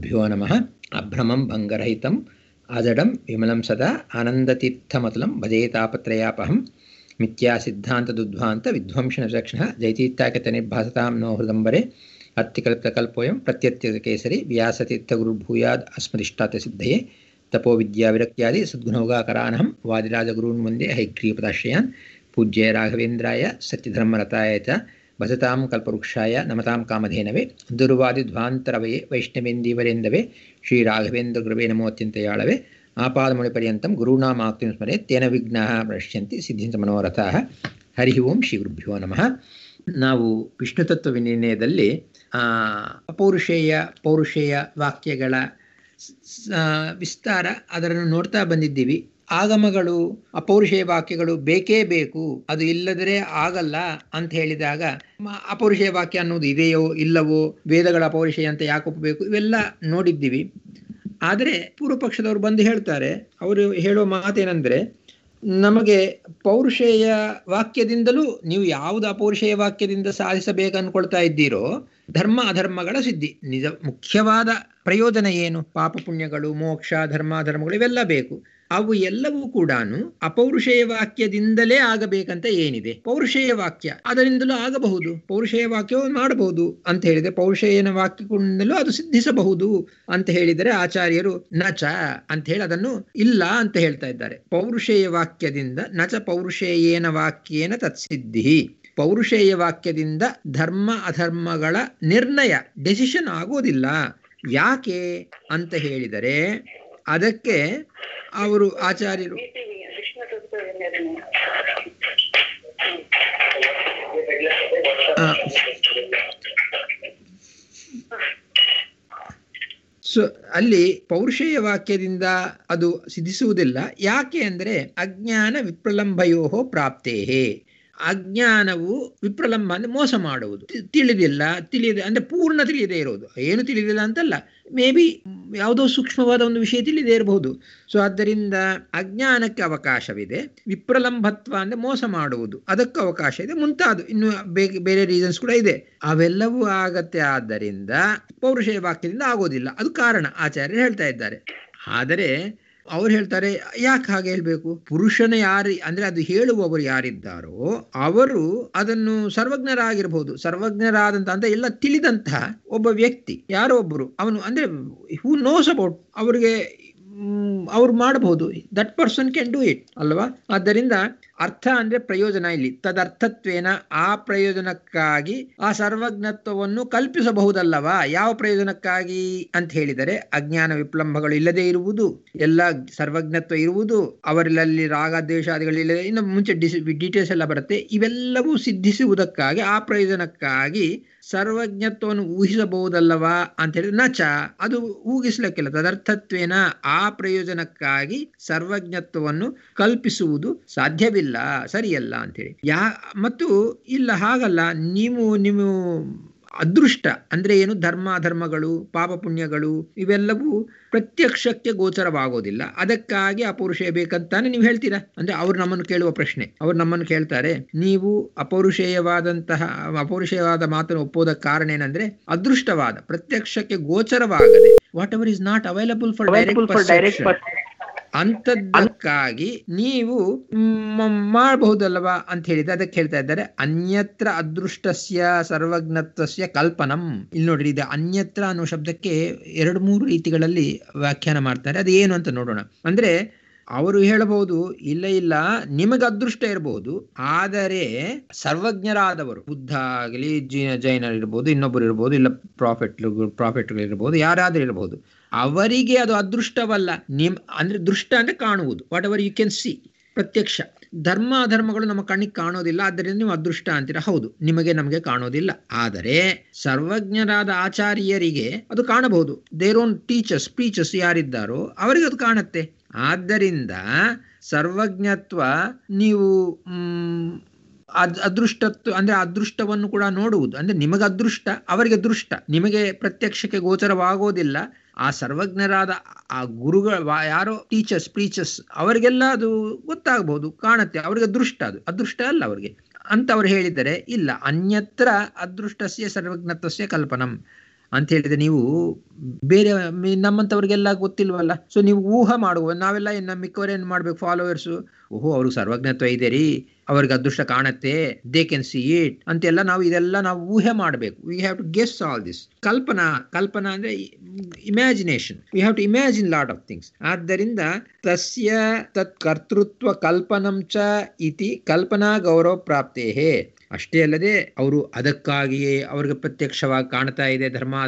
ಭ್ಯೋ ನಮಃ ಅಭ್ರಮಂ ಭಂಗರಹಿತಂ ಅಜಡಂ ವಿಮಲಂ ಸದಾ ಆನಂದತೀರ್ಥಮತುಲಂ ಭಜೇತಾಪತ್ರಯಾಪಹಂ ಮಿಥ್ಯಾ ಸಿದ್ಧಾಂತದುದ್ಧ್ವಾಂತ ವಿಧ್ವಂಸನಚಕ್ಷಣಃ ಜೈತೀರ್ಥಾಕತನಿರ್ಭಾಸತಾಂ ನೋ ಹೃದಂಬರೆ ಅತ್ತಿಕಲ್ಪಕಲ್ಪೋಯಂ ಪ್ರತ್ಯತ್ಯಕೇಸರಿ ವ್ಯಾಸತೀರ್ಥಗುರುರ್ಭೂಯಾದ್ ಅಸ್ಮದಿಷ್ಟಾತ ಸಿದ್ಧಯೇ ತಪೋ ವಿದ್ಯಾವಿರಕ್ತ್ಯಾದಿ ಸದ್ಗುಣೋಗಾಕರಾನಹಂ ವಾದಿರಾಜಗುರೂನ್ ವಂದೇ ಹೈಗ್ರೀಪದಾಶ್ರಯಾನ್ ಪೂಜ್ಯ ರಾಘವೇಂದ್ರಾಯ ಸತ್ಯಧರ್ಮರತಾಯ ಚ ಭಜತಾಂ ಕಲ್ಪವೃಕ್ಷಾಯ ನಮತಾಂ ಕಾಮಧೇನವೇ ದುರ್ವಾದಿಧ್ವಾಂತರವಯೇ ವೈಷ್ಣವೇಂದೀವರೆಂದವೇ ಶ್ರೀರಾಘವೇಂದ್ರ ಗುರವೇ ನಮೋ ಅತ್ಯಂತಯಾಳವೇ ಆಪಾದಮುಳಿಪರ್ಯಂತಂ ಗುರುಣಾಮಾಕ್ತಿಂ ಸ್ಮರೆ ತೇನ ವಿಘ್ನಾಃ ಪ್ರಶ್ಯಂತಿ ಸಿದ್ಧಿಂಚ ಮನೋರಥಾಃ ಹರಿ ಓಂ ಶ್ರೀ ಗುರುಭ್ಯೋ ನಮಃ ನಾವು ವಿಷ್ಣು ತತ್ವ ವಿನಿಮಯದಲ್ಲಿ ಅಪೌರುಷೇಯ ಪೌರುಷೇಯ ವಾಕ್ಯಗಳ ವಿಸ್ತಾರ ಅದನ್ನು ನೋಡ್ತಾ ಬಂದಿದ್ದೀವಿ ಆಗಮಗಳು ಅಪೌರುಷೇಯ ವಾಕ್ಯಗಳು ಬೇಕೇ ಬೇಕು ಅದು ಇಲ್ಲದರೆ ಆಗಲ್ಲ ಅಂತ ಹೇಳಿದಾಗ ಅಪೌರುಷೇಯ ವಾಕ್ಯ ಅನ್ನೋದು ಇದೆಯೋ ಇಲ್ಲವೋ ವೇದಗಳ ಅಪೌರುಷೇಯ ಅಂತ ಯಾಕೆ ಒಪ್ಪಬೇಕು ಇವೆಲ್ಲ ನೋಡಿದ್ದೀವಿ ಆದರೆ ಪೂರ್ವ ಪಕ್ಷದವರು ಬಂದು ಹೇಳ್ತಾರೆ ಅವರು ಹೇಳೋ ಮಾತೇನೆಂದರೆ ನಮಗೆ ಪೌರುಷೇಯ ವಾಕ್ಯದಿಂದಲೂ ನೀವು ಯಾವುದು ಅಪೌರುಷೇಯ ವಾಕ್ಯದಿಂದ ಸಾಧಿಸಬೇಕು ಅನ್ಕೊಳ್ತಾ ಇದ್ದೀರೋ ಧರ್ಮ ಅಧರ್ಮಗಳ ಸಿದ್ಧಿ ನಿಜ ಮುಖ್ಯವಾದ ಪ್ರಯೋಜನ ಏನು ಪಾಪ ಪುಣ್ಯಗಳು ಮೋಕ್ಷ ಧರ್ಮ ಧರ್ಮಗಳು ಇವೆಲ್ಲ ಬೇಕು ಅವು ಎಲ್ಲವೂ ಕೂಡ ಅಪೌರುಷೇಯ ವಾಕ್ಯದಿಂದಲೇ ಆಗಬೇಕಂತ ಏನಿದೆ ಪೌರುಷೇಯ ವಾಕ್ಯ ಅದರಿಂದಲೂ ಆಗಬಹುದು ಪೌರುಷೇಯ ವಾಕ್ಯವು ಮಾಡಬಹುದು ಅಂತ ಹೇಳಿದ್ರೆ ಪೌರುಷೇಯನ ವಾಕ್ಯದಿಂದಲೂ ಅದು ಸಿದ್ಧಿಸಬಹುದು ಅಂತ ಹೇಳಿದರೆ ಆಚಾರ್ಯರು ನಚ ಅಂತ ಹೇಳಿ ಅದನ್ನು ಇಲ್ಲ ಅಂತ ಹೇಳ್ತಾ ಇದ್ದಾರೆ ಪೌರುಷೇಯ ವಾಕ್ಯದಿಂದ ನಚ ಪೌರುಷೇಯೇನ ವಾಕ್ಯೇನ ತತ್ಸಿದ್ಧಿ ಪೌರುಷೇಯ ವಾಕ್ಯದಿಂದ ಧರ್ಮ ಅಧರ್ಮಗಳ ನಿರ್ಣಯ ಡೆಸಿಷನ್ ಆಗೋದಿಲ್ಲ ಯಾಕೆ ಅಂತ ಹೇಳಿದರೆ ಅದಕ್ಕೆ ಅವರು ಆಚಾರ್ಯರು ಸೊ ಅಲ್ಲಿ ಪೌರುಷೇಯ ವಾಕ್ಯದಿಂದ ಅದು ಸಿದ್ಧಿಸುವುದಿಲ್ಲ ಯಾಕೆ ಅಂದರೆ ಅಜ್ಞಾನ ವಿಪ್ರಲಂಭಯೋ ಪ್ರಾಪ್ತೇಹೇ ಅಜ್ಞಾನವು ವಿಪ್ರಲಂಬ ಅಂದ್ರೆ ಮೋಸ ಮಾಡುವುದು ತಿಳಿದಿಲ್ಲ ತಿಳಿಯದೆ ಅಂದ್ರೆ ಪೂರ್ಣ ತಿಳಿಯದೇ ಇರೋದು ಏನು ತಿಳಿದಿಲ್ಲ ಅಂತಲ್ಲ ಮೇ ಬಿ ಯಾವುದೋ ಸೂಕ್ಷ್ಮವಾದ ಒಂದು ವಿಷಯ ತಿಳಿದೇ ಇರಬಹುದು ಸೊ ಆದ್ದರಿಂದ ಅಜ್ಞಾನಕ್ಕೆ ಅವಕಾಶವಿದೆ ವಿಪ್ರಲಂಬತ್ವ ಅಂದ್ರೆ ಮೋಸ ಮಾಡುವುದು ಅದಕ್ಕೂ ಅವಕಾಶ ಇದೆ ಮುಂತಾದ ಇನ್ನು ಬೇರೆ ರೀಸನ್ಸ್ ಕೂಡ ಇದೆ ಅವೆಲ್ಲವೂ ಆಗತ್ತೆ ಆದ್ದರಿಂದ ಪೌರುಷೇಯ ವಾಕ್ಯದಿಂದ ಆಗೋದಿಲ್ಲ ಅದು ಕಾರಣ ಆಚಾರ್ಯರು ಹೇಳ್ತಾ ಇದ್ದಾರೆ ಆದರೆ ಅವ್ರು ಹೇಳ್ತಾರೆ ಯಾಕೆ ಹಾಗೆ ಹೇಳ್ಬೇಕು ಪುರುಷನ ಯಾರು ಅಂದ್ರೆ ಅದು ಹೇಳುವವರು ಯಾರಿದ್ದಾರೋ ಅವರು ಅದನ್ನು ಸರ್ವಜ್ಞರಾಗಿರ್ಬಹುದು ಸರ್ವಜ್ಞರಾದಂತ ಅಂತ ಎಲ್ಲ ತಿಳಿದಂತಹ ಒಬ್ಬ ವ್ಯಕ್ತಿ ಯಾರೋ ಒಬ್ಬರು ಅವನು ಅಂದ್ರೆ ಹೂ ನೋಸ್ ಅಬೌಟ್ ಅವರಿಗೆ ಅವ್ರು ಮಾಡಬಹುದು that person can do it ಅಲ್ವಾ ಆದ್ದರಿಂದ ಅರ್ಥ ಅಂದ್ರೆ ಪ್ರಯೋಜನ ಇಲ್ಲಿ ತದರ್ಥತ್ವೇನ ಆ ಪ್ರಯೋಜನಕ್ಕಾಗಿ ಆ ಸರ್ವಜ್ಞತ್ವವನ್ನು ಕಲ್ಪಿಸಬಹುದಲ್ಲವಾ ಯಾವ ಪ್ರಯೋಜನಕ್ಕಾಗಿ ಅಂತ ಹೇಳಿದರೆ ಅಜ್ಞಾನ ವಿಪ್ಲಂಬಗಳು ಇಲ್ಲದೆ ಇರುವುದು ಎಲ್ಲ ಸರ್ವಜ್ಞತ್ವ ಇರುವುದು ಅವರಲ್ಲಿ ರಾಗ ದ್ವೇಷಾದಿಗಳಿಲ್ಲದೆ ಇನ್ನು ಮುಂಚೆ ಡೀಟೇಲ್ಸ್ ಎಲ್ಲ ಬರುತ್ತೆ ಇವೆಲ್ಲವೂ ಸಿದ್ಧಿಸುವುದಕ್ಕಾಗಿ ಆ ಪ್ರಯೋಜನಕ್ಕಾಗಿ ಸರ್ವಜ್ಞತ್ವವನ್ನು ಊಹಿಸಬಹುದಲ್ಲವಾ ಅಂತ ಹೇಳಿದ್ರೆ ನಚ ಅದು ಊಹಿಸ್ಲಿಕ್ಕಿಲ್ಲ ತದರ್ಥತ್ವೇನ ಆ ಪ್ರಯೋಜನಕ್ಕಾಗಿ ಸರ್ವಜ್ಞತ್ವವನ್ನು ಕಲ್ಪಿಸುವುದು ಸಾಧ್ಯವಿಲ್ಲ ಸರಿಯಲ್ಲ ಅಂತೇಳಿ ಯಾ ಮತ್ತು ಇಲ್ಲ ಹಾಗಲ್ಲ ನೀವು ನೀವು ಅದೃಷ್ಟ ಅಂದ್ರೆ ಏನು ಧರ್ಮ ಅಧರ್ಮಗಳು ಪಾಪ ಪುಣ್ಯಗಳು ಇವೆಲ್ಲವೂ ಪ್ರತ್ಯಕ್ಷಕ್ಕೆ ಗೋಚರವಾಗೋದಿಲ್ಲ ಅದಕ್ಕಾಗಿ ಅಪೌರುಷೇಯ ಬೇಕಂತಾನೆ ನೀವು ಹೇಳ್ತೀರಾ ಅಂದ್ರೆ ಅವ್ರು ನಮ್ಮನ್ನು ಕೇಳುವ ಪ್ರಶ್ನೆ ಅವ್ರು ನಮ್ಮನ್ನು ಕೇಳ್ತಾರೆ ನೀವು ಅಪೌರುಷೇಯವಾದಂತಹ ಅಪೌರುಷೇಯವಾದ ಮಾತನ್ನು ಒಪ್ಪೋದ ಕಾರಣ ಏನಂದ್ರೆ ಅದೃಷ್ಟವಾದ ಪ್ರತ್ಯಕ್ಷಕ್ಕೆ ಗೋಚರವಾಗದೆ whatever is not available for direct ಅಂತದ್ದಕ್ಕಾಗಿ ನೀವು ಮಾಡಬಹುದಲ್ವಾ ಅಂತ ಹೇಳಿದ್ರೆ ಅದಕ್ಕೆ ಹೇಳ್ತಾ ಇದ್ದಾರೆ ಅನ್ಯತ್ರ ಅದೃಷ್ಟಸ್ಯ ಸರ್ವಜ್ಞತ್ವಸ್ಯ ಕಲ್ಪನಂ ಇಲ್ಲಿ ನೋಡ್ರಿ ಇದು ಅನ್ಯತ್ರ ಅನ್ನೋ ಶಬ್ದಕ್ಕೆ ಎರಡು ಮೂರು ರೀತಿಗಳಲ್ಲಿ ವ್ಯಾಖ್ಯಾನ ಮಾಡ್ತಾರೆ ಅದು ಏನು ಅಂತ ನೋಡೋಣ ಅಂದ್ರೆ ಅವರು ಹೇಳಬಹುದು ಇಲ್ಲ ಇಲ್ಲ ನಿಮಗೆ ಅದೃಷ್ಟ ಇರಬಹುದು ಆದರೆ ಸರ್ವಜ್ಞರಾದವರು ಬುದ್ಧ ಆಗಲಿ ಜೈನರು ಇರ್ಬೋದು ಇನ್ನೊಬ್ಬರು ಇರ್ಬೋದು ಇಲ್ಲ ಪ್ರಾಫಿಟ್ ಪ್ರಾಫಿಟ್ಗಳು ಇರ್ಬೋದು ಯಾರಾದ್ರೂ ಇರಬಹುದು ಅವರಿಗೆ ಅದು ಅದೃಷ್ಟವಲ್ಲ ನಿಮ್ ಅಂದ್ರೆ ದೃಷ್ಟ ಅಂದ್ರೆ ಕಾಣುವುದು whatever you can see ಪ್ರತ್ಯಕ್ಷ ಧರ್ಮ ಅಧರ್ಮಗಳು ನಮ್ಮ ಕಣ್ಣಿಗೆ ಕಾಣೋದಿಲ್ಲ ಆದ್ದರಿಂದ ನೀವು ಅದೃಷ್ಟ ಅಂತೀರಾ ಹೌದು ನಿಮಗೆ ನಮಗೆ ಕಾಣೋದಿಲ್ಲ ಆದರೆ ಸರ್ವಜ್ಞರಾದ ಆಚಾರ್ಯರಿಗೆ ಅದು ಕಾಣಬಹುದು ದೇರ್ ಓನ್ ಟೀಚರ್ಸ್ ಪ್ರೀಚರ್ಸ್ ಯಾರಿದ್ದಾರೋ ಅವರಿಗೆ ಅದು ಕಾಣುತ್ತೆ ಆದ್ದರಿಂದ ಸರ್ವಜ್ಞತ್ವ ನೀವು ಅದ್ ಅದೃಷ್ಟತ್ವ ಅಂದ್ರೆ ಅದೃಷ್ಟವನ್ನು ಕೂಡ ನೋಡುವುದು ಅಂದ್ರೆ ನಿಮಗೆ ಅದೃಷ್ಟ ಅವರಿಗೆ ದೃಷ್ಟ ನಿಮಗೆ ಪ್ರತ್ಯಕ್ಷಕ್ಕೆ ಗೋಚರವಾಗೋದಿಲ್ಲ ಆ ಸರ್ವಜ್ಞರಾದ ಆ ಗುರುಗಳ ಯಾರೋ ಟೀಚರ್ಸ್ ಪ್ರೀಚರ್ಸ್ ಅವರಿಗೆಲ್ಲ ಅದು ಗೊತ್ತಾಗಬಹುದು ಕಾಣುತ್ತೆ ಅವರಿಗೆ ದೃಷ್ಟ ಅದು ಅದೃಷ್ಟ ಅಲ್ಲ ಅವರಿಗೆ ಅಂತ ಅವ್ರು ಹೇಳಿದರೆ ಇಲ್ಲ ಅನ್ಯತ್ರ ಅದೃಷ್ಟಸ್ಯ ಸರ್ವಜ್ಞತ್ವಸ್ಯ ಕಲ್ಪನಂ ಅಂತ ಹೇಳಿದ್ರೆ ನೀವು ಬೇರೆ ಮಿ- ನಮ್ಮಂಥವ್ರಿಗೆಲ್ಲ ಗೊತ್ತಿಲ್ವಲ್ಲ ಸೊ ನೀವು ಊಹೆ ಮಾಡುವ ನಾವೆಲ್ಲ ಇನ್ನು ಮಿಕ್ಕವರೇನು ಮಾಡ್ಬೇಕು ಫಾಲೋವರ್ಸು ಓಹೋ ಅವ್ರಿಗೆ ಸರ್ವಜ್ಞತ್ವ ಇದೆ ರೀ ಅವ್ರಿಗೆ ಅದೃಷ್ಟ ಕಾಣತ್ತೆ ದೇ ಕ್ಯಾನ್ ಸಿ ಇಟ್ ಅಂತೆಲ್ಲ ನಾವು ಇದೆಲ್ಲ ನಾವು ಊಹೆ ಮಾಡಬೇಕು we have to guess all this ಕಲ್ಪನಾ ಕಲ್ಪನಾ ಅಂದ್ರೆ imagination we have to imagine lot of things ಆದ್ದರಿಂದ ತಸ್ಯ ತತ್ ಕರ್ತೃತ್ವ ಕಲ್ಪನಂ ಚ ಇತಿ ಕಲ್ಪನಾ ಗೌರವ ಪ್ರಾಪ್ತೇ ಅಷ್ಟೇ ಅಲ್ಲದೆ ಅವರು ಅದಕ್ಕಾಗಿಯೇ ಅವ್ರಿಗೆ ಪ್ರತ್ಯಕ್ಷವಾಗಿ ಕಾಣ್ತಾ ಇದೆ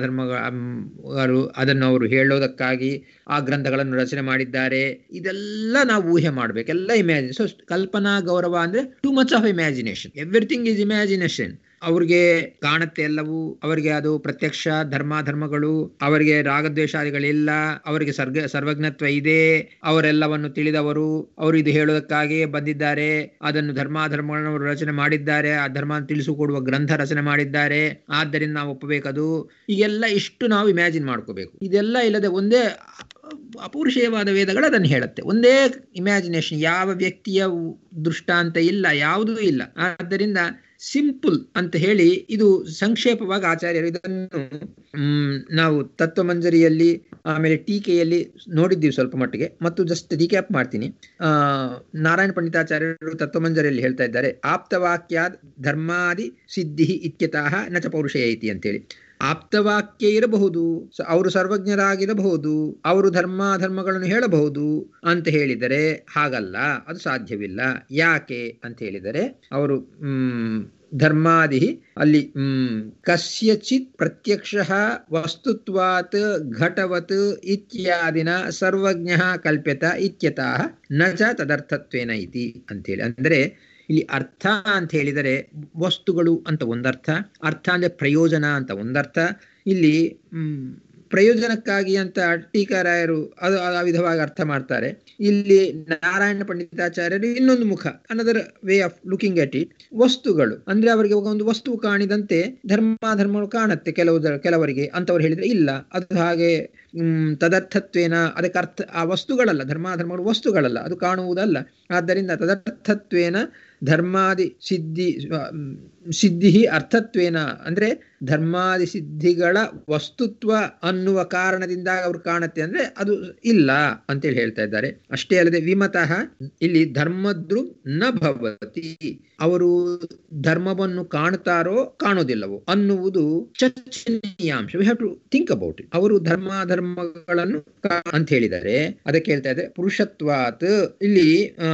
ಧರ್ಮಾಧರ್ಮಗಳು ಅದನ್ನು ಅವರು ಹೇಳೋದಕ್ಕಾಗಿ ಆ ಗ್ರಂಥಗಳನ್ನು ರಚನೆ ಮಾಡಿದ್ದಾರೆ ಇದೆಲ್ಲ ನಾವು ಊಹೆ ಮಾಡಬೇಕು ಎಲ್ಲ ಇಮ್ಯಾಜಿನ್ ಸೊ ಕಲ್ಪನಾ ಗೌರವ ಅಂದ್ರೆ too much of imagination everything is imagination ಅವ್ರಿಗೆ ಕಾಣುತ್ತೆ ಎಲ್ಲವೂ ಅವರಿಗೆ ಅದು ಪ್ರತ್ಯಕ್ಷ ಧರ್ಮಾಧರ್ಮಗಳು ಅವರಿಗೆ ರಾಗದ್ವೇಷಾದಿಗಳಿಲ್ಲ ಅವರಿಗೆ ಸರ್ಗ ಸರ್ವಜ್ಞತ್ವ ಇದೆ ಅವರೆಲ್ಲವನ್ನು ತಿಳಿದವರು ಅವರು ಇದು ಹೇಳೋದಕ್ಕಾಗಿ ಬಂದಿದ್ದಾರೆ ಅದನ್ನು ಧರ್ಮಾಧರ್ಮಗಳನ್ನು ಅವರು ರಚನೆ ಮಾಡಿದ್ದಾರೆ ಆ ಧರ್ಮ ತಿಳಿಸಿಕೊಡುವ ಗ್ರಂಥ ರಚನೆ ಮಾಡಿದ್ದಾರೆ ಆದ್ದರಿಂದ ನಾವು ಒಪ್ಪಬೇಕದು ಈಗೆಲ್ಲ ಇಷ್ಟು ನಾವು ಇಮ್ಯಾಜಿನ್ ಮಾಡ್ಕೋಬೇಕು ಇದೆಲ್ಲ ಇಲ್ಲದೆ ಒಂದೇ ಅಪೌರುಷೇಯವಾದ ವೇದಗಳು ಅದನ್ನು ಹೇಳುತ್ತೆ ಒಂದೇ ಇಮ್ಯಾಜಿನೇಷನ್ ಯಾವ ವ್ಯಕ್ತಿಯ ದೃಷ್ಟಾಂತ ಇಲ್ಲ ಯಾವುದೂ ಇಲ್ಲ ಆದ್ದರಿಂದ ಸಿಂಪಲ್ ಅಂತ ಹೇಳಿ ಇದು ಸಂಕ್ಷೇಪವಾಗಿ ಆಚಾರ್ಯರು ಇದನ್ನು ಮ್, ನಾವು ತತ್ವಮಂಜರಿಯಲ್ಲಿ ಆಮೇಲೆ ಟೀಕೆಯಲ್ಲಿ ನೋಡಿದ್ದೀವಿ ಸ್ವಲ್ಪ ಮಟ್ಟಿಗೆ ಮತ್ತು ಜಸ್ಟ್ ರೀಕ್ಯಾಪ್ ಮಾಡ್ತೀನಿ ಆ ನಾರಾಯಣ ಪಂಡಿತಾಚಾರ್ಯರು ತತ್ವಮಂಜರಿಯಲ್ಲಿ ಹೇಳ್ತಾ ಇದ್ದಾರೆ ಆಪ್ತವಾಕ್ಯಾದ್ ಧರ್ಮಾದಿ ಸಿದ್ಧಿ ಇತ್ಯತಃ ನಚ ಪೌರುಷೇಯ ಇತಿ ಅಂತೇಳಿ ಆಪ್ತವಾಕ್ಯ ಇರಬಹುದು ಸ- ಅವರು ಸರ್ವಜ್ಞರಾಗಿರಬಹುದು ಅವರು ಧರ್ಮ ಧರ್ಮಗಳನ್ನು ಹೇಳಬಹುದು ಅಂತ ಹೇಳಿದರೆ ಹಾಗಲ್ಲ ಅದು ಸಾಧ್ಯವಿಲ್ಲ ಯಾಕೆ ಅಂತ ಹೇಳಿದರೆ ಅವರು ಹ್ಮ್ ಧರ್ಮಾದಿ ಅಲ್ಲಿ ಹ್ಮ್ ಕಸ್ಯಚಿತ್ ಪ್ರತ್ಯಕ್ಷ ವಸ್ತುತ್ವಾತ್ ಘಟವತ್ ಇತ್ಯಾದಿನ ಸರ್ವಜ್ಞ ಕಲ್ಪ್ಯತ ಇತ್ಯತಃ ನ ಚ ತದರ್ಥತ್ವೇನ ಇತಿ ಅಂತೇಳಿ ಅಂದ್ರೆ ಇಲ್ಲಿ ಅರ್ಥ ಅಂತ ಹೇಳಿದರೆ ವಸ್ತುಗಳು ಅಂತ ಒಂದರ್ಥ ಅರ್ಥ ಅಂದ್ರೆ ಪ್ರಯೋಜನ ಅಂತ ಒಂದರ್ಥ ಇಲ್ಲಿ ಹ್ಮ್, ಪ್ರಯೋಜನಕ್ಕಾಗಿ ಅಂತ ಟೀಕಾರಾಯರು ಅದು ಆ ವಿಧವಾಗಿ ಅರ್ಥ ಮಾಡ್ತಾರೆ ಇಲ್ಲಿ ನಾರಾಯಣ ಪಂಡಿತಾಚಾರ್ಯರು ಇನ್ನೊಂದು ಮುಖ another way of looking at it ವಸ್ತುಗಳು ಅಂದ್ರೆ ಅವರಿಗೆ ಒಂದು ವಸ್ತು ಕಾಣಿದಂತೆ ಧರ್ಮಾಧರ್ಮಗಳು ಕಾಣುತ್ತೆ ಕೆಲವು ಕೆಲವರಿಗೆ ಅಂತವ್ರು ಹೇಳಿದ್ರೆ ಇಲ್ಲ ಅದು ಹಾಗೆ ಹ್ಮ್ ತದರ್ಥತ್ವೇನ ಅದಕ್ಕೆ ಅರ್ಥ ಆ ವಸ್ತುಗಳಲ್ಲ ಧರ್ಮಾಧರ್ಮಗಳು ವಸ್ತುಗಳಲ್ಲ ಅದು ಕಾಣುವುದಲ್ಲ ಆದ್ದರಿಂದ ತದರ್ಥತ್ವೇನ ಧರ್ಮಾದಿ ಸಿದ್ಧಿ ಹ್ಮ್, ಸಿದ್ಧಿ ಅರ್ಥತ್ವೇನ ಅಂದ್ರೆ ಧರ್ಮಾದಿ ಸಿದ್ಧಿಗಳ ವಸ್ತುತ್ವ ಅನ್ನುವ ಕಾರಣದಿಂದ ಅವ್ರು ಕಾಣುತ್ತೆ ಅಂದ್ರೆ ಅದು ಇಲ್ಲ ಅಂತೇಳಿ ಹೇಳ್ತಾ ಇದ್ದಾರೆ ಅಷ್ಟೇ ಅಲ್ಲದೆ ವಿಮತಃ ಇಲ್ಲಿ ಧರ್ಮದ್ರು ನ ಭವತಿ ಅವರು ಧರ್ಮವನ್ನು ಕಾಣುತ್ತಾರೋ ಕಾಣೋದಿಲ್ಲವೋ ಅನ್ನುವುದು ಚರ್ಚನೀಯಾಂಶ we have to think about it ಅವರು ಧರ್ಮ ಧರ್ಮಗಳನ್ನು ಕಾ- ಅಂತ ಹೇಳಿದ್ದಾರೆ ಅದಕ್ಕೆ ಹೇಳ್ತಾ ಇದೆ ಪುರುಷತ್ವಾತ್ ಇಲ್ಲಿ ಆ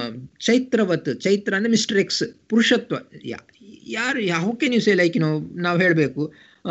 ಚೈತ್ರವತ್ ಚೈತ್ರ ಅಂದ್ರೆ ಮಿಸ್ಟರ್ ಎಕ್ಸ್ ಪುರುಷತ್ವ ಯಾ- ಯಾರು how can you say like no ನಾವು ಹೇಳಬೇಕು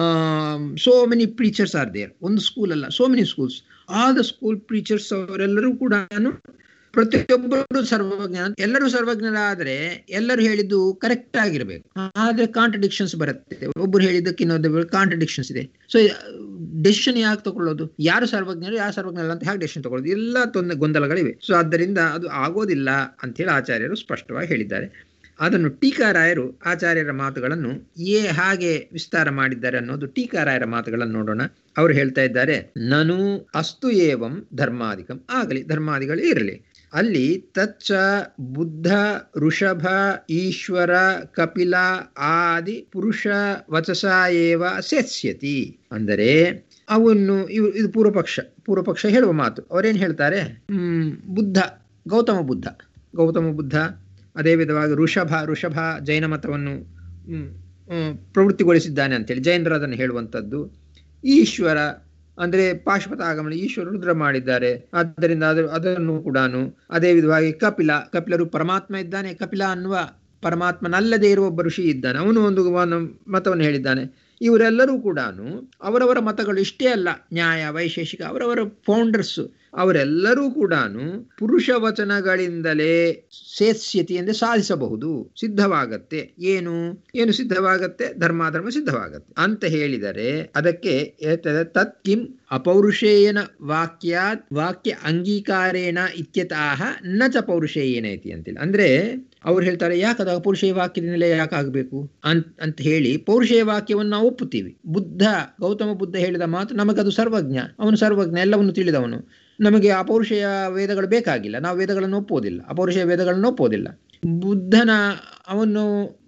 so many preachers are there ಒಂದು ಸ್ಕೂಲ್ ಅಲ್ಲ so many schools all the school preachers ಅವರೆಲ್ಲರೂ ಕೂಡ ಪ್ರತಿಯೊಬ್ಬರು ಸರ್ವಜ್ಞ ಎಲ್ಲರೂ ಸರ್ವಜ್ಞರಾದ್ರೆ ಎಲ್ಲರೂ ಹೇಳಿದ್ದು ಕರೆಕ್ಟ್ ಆಗಿರ್ಬೇಕು ಆದ್ರೆ ಕಾಂಟ್ರಡಿಕ್ಷನ್ಸ್ ಬರುತ್ತೆ ಒಬ್ಬರು ಹೇಳಿದ್ದಕ್ಕೆ ಇನ್ನೊಂದು ಕಾಂಟ್ರಡಿಕ್ಷನ್ಸ್ ಇದೆ ಸೊ ಡೆಸಿಷನ್ ಯಾಕೆ ತಗೊಳ್ಳೋದು ಯಾರು ಸರ್ವಜ್ಞರು ಯಾರು ಸರ್ವಜ್ಞರಲ್ಲ ಅಂತ ಹೇಗೆ ಡೆಸಿಷನ್ ತಗೊಳ್ಳೋದು ಎಲ್ಲ ತೊಂದರೆ ಗೊಂದಲಗಳಿವೆ ಸೊ ಆದ್ದರಿಂದ ಅದು ಆಗೋದಿಲ್ಲ ಅಂತೇಳಿ ಆಚಾರ್ಯರು ಸ್ಪಷ್ಟವಾಗಿ ಹೇಳಿದ್ದಾರೆ ಅದನ್ನು ಟೀಕಾರಾಯರು ಆಚಾರ್ಯರ ಮಾತುಗಳನ್ನು ಏ ಹಾಗೆ ವಿಸ್ತಾರ ಮಾಡಿದ್ದಾರೆ ಅನ್ನೋದು ಟೀಕಾರಾಯರ ಮಾತುಗಳನ್ನು ನೋಡೋಣ ಅವರು ಹೇಳ್ತಾ ಇದ್ದಾರೆ ನನು ಅಸ್ತು ಏವಂ ಧರ್ಮಾಧಿಕಂ ಆಗಲಿ ಧರ್ಮಾದಿಗಳು ಇರಲಿ ಅಲ್ಲಿ ತಚ್ಚ ಬುದ್ಧ ಋಷಭ ಈಶ್ವರ ಕಪಿಲ ಆದಿ ಪುರುಷ ವಚಸ ಏವ ಸೆಸ್ಯತಿ ಅಂದರೆ ಅವನ್ನು ಇವು ಇದು ಪೂರ್ವಪಕ್ಷ ಪೂರ್ವಪಕ್ಷ ಹೇಳುವ ಮಾತು ಅವರೇನು ಹೇಳ್ತಾರೆ ಹ್ಮ್ ಬುದ್ಧ ಗೌತಮ ಬುದ್ಧ ಗೌತಮ ಬುದ್ಧ ಅದೇ ವಿಧವಾಗಿ ಋಷಭ ಋಷಭ ಜೈನ ಮತವನ್ನು ಹ್ಮ್, ಹ್ಮ್, ಪ್ರವೃತ್ತಿಗೊಳಿಸಿದ್ದಾನೆ ಅಂತೇಳಿ ಜೈನರು ಅದನ್ನು ಹೇಳುವಂಥದ್ದು ಈಶ್ವರ ಅಂದ್ರೆ ಪಾಶ್ವತ ಆಗಮನ ಈಶ್ವರ ರುದ್ರ ಮಾಡಿದ್ದಾರೆ ಆದ್ದರಿಂದ ಅದು ಅದನ್ನು ಕೂಡ ಅದೇ ವಿಧವಾಗಿ ಕಪಿಲ ಕಪಿಲರು ಪರಮಾತ್ಮ ಇದ್ದಾನೆ ಕಪಿಲ ಅನ್ನುವ ಪರಮಾತ್ಮನಲ್ಲದೆ ಇರುವ ಒಬ್ಬ ಋಷಿ ಇದ್ದಾನೆ ಅವನು ಒಂದು ಒಂದು ಮತವನ್ನು ಹೇಳಿದ್ದಾನೆ ಇವರೆಲ್ಲರೂ ಕೂಡ ಅವರವರ ಮತಗಳು ಇಷ್ಟೇ ಅಲ್ಲ ನ್ಯಾಯ ವೈಶೇಷಿಕ ಅವರವರ ಫೌಂಡರ್ಸ್ ಅವರೆಲ್ಲರೂ ಕೂಡ ಪುರುಷ ವಚನಗಳಿಂದಲೇ ಸೇತ್ಸ್ಯತಿ ಎಂದೇ ಸಾಧಿಸಬಹುದು ಸಿದ್ಧವಾಗತ್ತೆ ಏನು ಏನು ಸಿದ್ಧವಾಗತ್ತೆ ಧರ್ಮಾಧರ್ಮ ಸಿದ್ಧವಾಗತ್ತೆ ಅಂತ ಹೇಳಿದರೆ ಅದಕ್ಕೆ ಹೇಳ್ತದೆ ತತ್ ಕಿಂ ಅಪೌರುಷೇಯನ ವಾಕ್ಯಾತ್ ವಾಕ್ಯ ಅಂಗೀಕಾರೇಣ ಇತ್ಯತಃ ನ ಚ ಪೌರುಷೇಯೇನ ಇತಿ ಅಂತೇಳಿ ಅಂದ್ರೆ ಅವ್ರು ಹೇಳ್ತಾರೆ ಯಾಕದ ಪೌರುಷೇಯ ವಾಕ್ಯದಿಂದಲೇ ಯಾಕಾಗಬೇಕು ಅಂತ ಅಂತ ಹೇಳಿ ಪೌರುಷೇಯ ವಾಕ್ಯವನ್ನು ನಾವು ಒಪ್ಪುತ್ತೀವಿ ಬುದ್ಧ ಗೌತಮ ಬುದ್ಧ ಹೇಳಿದ ಮಾತು ನಮಗದು ಸರ್ವಜ್ಞ ಅವನು ಸರ್ವಜ್ಞ ಎಲ್ಲವನ್ನು ತಿಳಿದವನು ನಮಗೆ ಅಪೌರುಷೇಯ ವೇದಗಳು ಬೇಕಾಗಿಲ್ಲ ನಾವು ವೇದಗಳನ್ನು ಒಪ್ಪೋದಿಲ್ಲ ಅಪೌರುಷೇಯ ವೇದಗಳನ್ನು ಒಪ್ಪೋದಿಲ್ಲ ಬುದ್ಧನ ಅವನು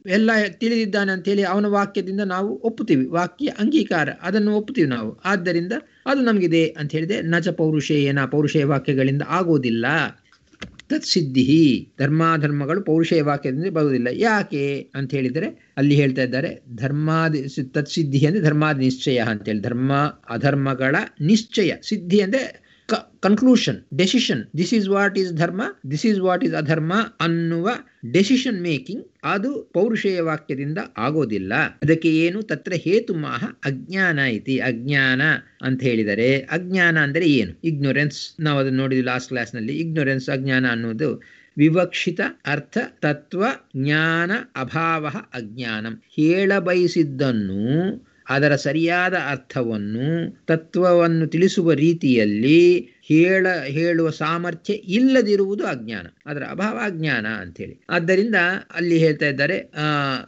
ಎಲ್ಲ ತಿಳಿದಿದ್ದಾನೆ ಅಂತೇಳಿ ಅವನ ವಾಕ್ಯದಿಂದ ನಾವು ಒಪ್ಪುತ್ತೀವಿ ವಾಕ್ಯ ಅಂಗೀಕಾರ ಅದನ್ನು ಒಪ್ಪುತ್ತೀವಿ ನಾವು ಆದ್ದರಿಂದ ಅದು ನಮಗಿದೆ ಅಂತ ಹೇಳಿದೆ ನಚ ಪೌರುಷೇಯನ ಪೌರುಷೇಯ ವಾಕ್ಯಗಳಿಂದ ಆಗೋದಿಲ್ಲ ತತ್ಸಿದ್ಧಿ ಧರ್ಮಾಧರ್ಮಗಳು ಪೌರುಷೇಯ ವಾಕ್ಯದಿಂದ ಬರುವುದಿಲ್ಲ ಯಾಕೆ ಅಂತ ಹೇಳಿದರೆ ಅಲ್ಲಿ ಹೇಳ್ತಾ ಇದ್ದಾರೆ ಧರ್ಮಾದಿ ತತ್ಸಿದ್ಧಿ ಅಂದರೆ ಧರ್ಮಾದಿ ನಿಶ್ಚಯ ಅಂತೇಳಿ ಧರ್ಮ ಅಧರ್ಮಗಳ ನಿಶ್ಚಯ ಸಿದ್ಧಿ ಅಂದರೆ conclusion decision this is what is ಧರ್ಮ ದಿಸ್ ಈಸ್ ವಾಟ್ ಈಸ್ ಅಧರ್ಮ ಅನ್ನುವ ಡೆಸಿಷನ್ ಮೇಕಿಂಗ್ ಅದು ಪೌರುಷೇಯ ವಾಕ್ಯದಿಂದ ಆಗೋದಿಲ್ಲ ಅದಕ್ಕೆ ಏನು ತತ್ರ ಹೇತುಮಾಹ ಅಜ್ಞಾನ ಐತಿ ಅಜ್ಞಾನ ಅಂತ ಹೇಳಿದರೆ ಅಜ್ಞಾನ ಅಂದರೆ ಏನು ಇಗ್ನೊರೆನ್ಸ್ ನಾವು ಅದನ್ನು ನೋಡಿದ್ವಿ ಲಾಸ್ಟ್ ಕ್ಲಾಸ್ನಲ್ಲಿ ಇಗ್ನೊರೆನ್ಸ್ ಅಜ್ಞಾನ ಅನ್ನೋದು ವಿವಕ್ಷಿತ ಅರ್ಥ ತತ್ವ ಜ್ಞಾನ ಅಭಾವ ಅಜ್ಞಾನಂ ಹೇಳ ಬಯಸಿದ್ದನ್ನು ಅದರ ಸರಿಯಾದ ಅರ್ಥವನ್ನು ತತ್ವವನ್ನು ತಿಳಿಸುವ ರೀತಿಯಲ್ಲಿ ಹೇಳ ಹೇಳುವ ಸಾಮರ್ಥ್ಯ ಇಲ್ಲದಿರುವುದು ಅಜ್ಞಾನ ಅದರ ಅಭಾವ ಅಜ್ಞಾನ ಅಂಥೇಳಿ ಆದ್ದರಿಂದ ಅಲ್ಲಿ ಹೇಳ್ತಾ ಇದ್ದಾರೆ ಆ